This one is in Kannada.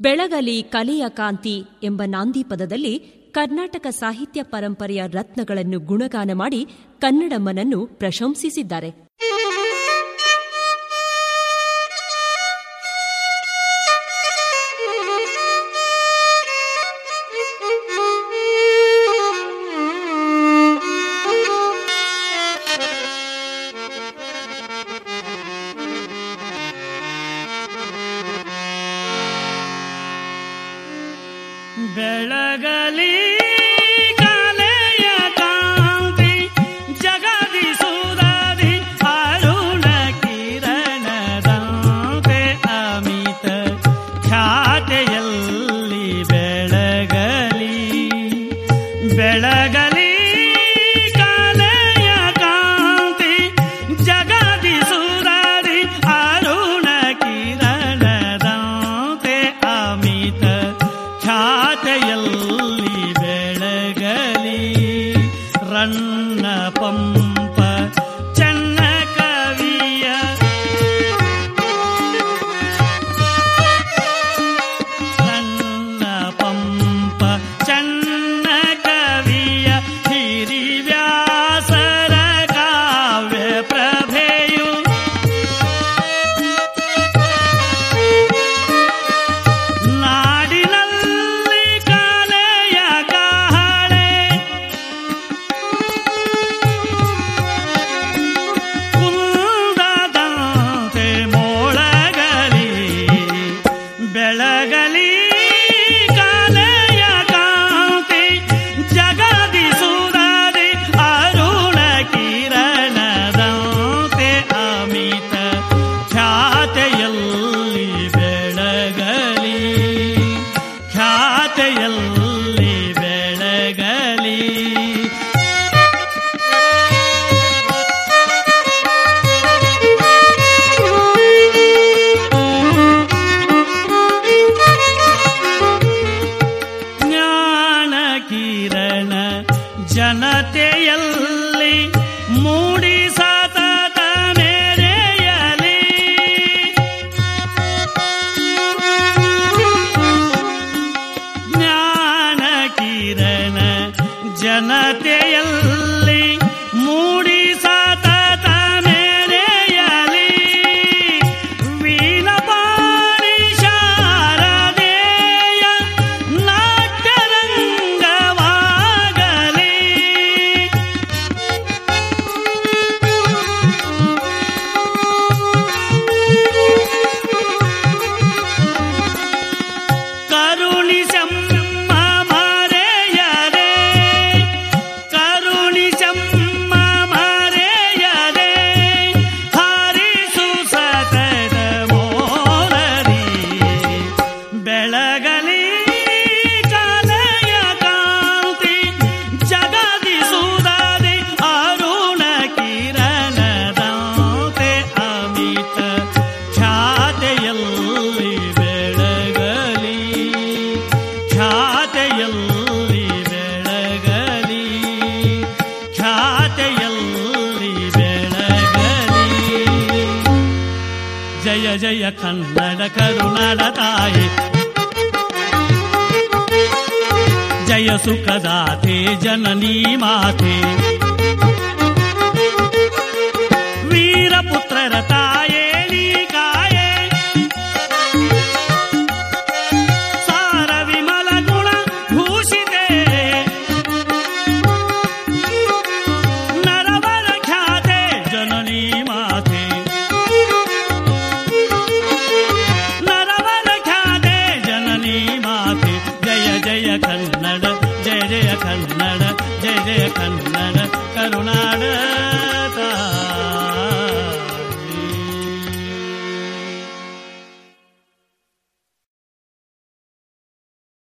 ಬೆಳಗಲಿ ಕಲೆಯ ಕಾಂತಿ ಎಂಬ ನಾಂದಿ ಪದದಲ್ಲಿ ಕರ್ನಾಟಕ ಸಾಹಿತ್ಯ ಪರಂಪರೆಯ ರತ್ನಗಳನ್ನು ಗುಣಗಾನ ಮಾಡಿ ಕನ್ನಡಮ್ಮನನ್ನು ಪ್ರಶಂಸಿಸಿದ್ದಾರೆ ಬೆಳಗಲಿ ಕಲೆಯ ಕಾಂತಿ ಜಗದಿ ಸುರದಿ ಅರುಣ ಕಿರಣದಂತೆ ಅಮಿತ ಖ್ಯಾತೆಯಲ್ಲಿ ಬೆಳಗಲಿ ಬೆಳಗಲಿ ಕಲೆಯ ಕಾಂತಿ ಜಗದಿ ಸುರದಿ ಅರುಣ ಕಿರಣದಂತೆ ಅಮಿತ ಖ್ಯಾತೆಯಲ್ಲಿ ಬೆಳಗಲಿ ರನ್ನ ಪಂಪ ಚನ್ನ ಕವಿಯ ರನ್ನ ಪಂಪ ಚನ್ನ ಕವಿಯ ಹಿರಿವ್ಯಾಸರ ಕಾವ್ಯ ಪ್ರಭೆಯು ನಾಡಿನಲ್ಲಿ ಕಲೆಯ ಕಹಳೆ ಕುಂದದಂತೆ ಮೊಳಗಲಿ ಬೆಳಗಲಿ ಕಲೆಯ ಕಾಂತಿ ಜಗದಿ ಸುರದಿ ಅರುಣ ಕಿರಣದಂತೆ ಅಮಿತ ಖ್ಯಾತೆಯಲ್ಲಿ ಬೆಳಗಲಿ ಖ್ಯಾತೆಯಲ್ಲಿ ಬೆಳಗಲಿ ಜ್ಞಾನ ಕಿರಣ ಜನತೆಯಲ್ಲಿ ಮೂಡಿ ಸತತ ಮೆರೆಯಲಿ ಜ್ಞಾನ ಕಿರಣ ಜನತೆಯಲ್ಲಿ ಮೂಡಿ ಸತತ ಮೆರೆಯಲಿ ವೀಣಪಾಣಿ ಶಾರದೇಯ ನಾಟ್ಯರಂಗವಾಗಲಿ ಕರುಣಿಸಮ್ಮ ಮರೆಯದೆ ಕರುಣಿಸಮ್ಮ ಮರೆಯದೆ ಹರಿಸು ಸತತ ಮೋರರಿ ಬೆಳಗಲಿ ಕಲೆಯ ಕಾಂತಿ ಜಗದಿ ಸುರದಿ ಅರುಣ ಕಿರಣದಂತೆ ಅಮಿತ ಖ್ಯಾತೆಯಲ್ಲಿ ಬೆಳಗಲಿ ಖ್ಯಾತೆಯಲ್ಲಿ ಬೆಳಗಲಿ ಖ್ಯಾತೆಯಲ್ಲಿ ಬೆಳಗಲಿ ಜಯ ಜಯ ಕನ್ನಡ ಕರುನಾಡ ತಾಯಿ ಜಯ ಸುಖದಾತೆ ಜನನೀ ಮಾತೆ ವೀರಪುತ್ರರ ತಾಯೇ ನೀ ಕಾಯೇ ಸಾರ ವಿಮಲ ಗುಣ ಭೂಷಿತೆ ನರವರ ಖ್ಯಾತೆ ಜನನೀ ಮಾತೆ ನರವರ ಖ್ಯಾತೆ ಜನನೀ ಮಾತೆ ಜಯ ಜಯ ಕನ್ನಡ ಜಯ ಜಯ ಕನ್ನಡ ಜಯ ಜಯ ಕನ್ನಡ ಕರುನಾಡ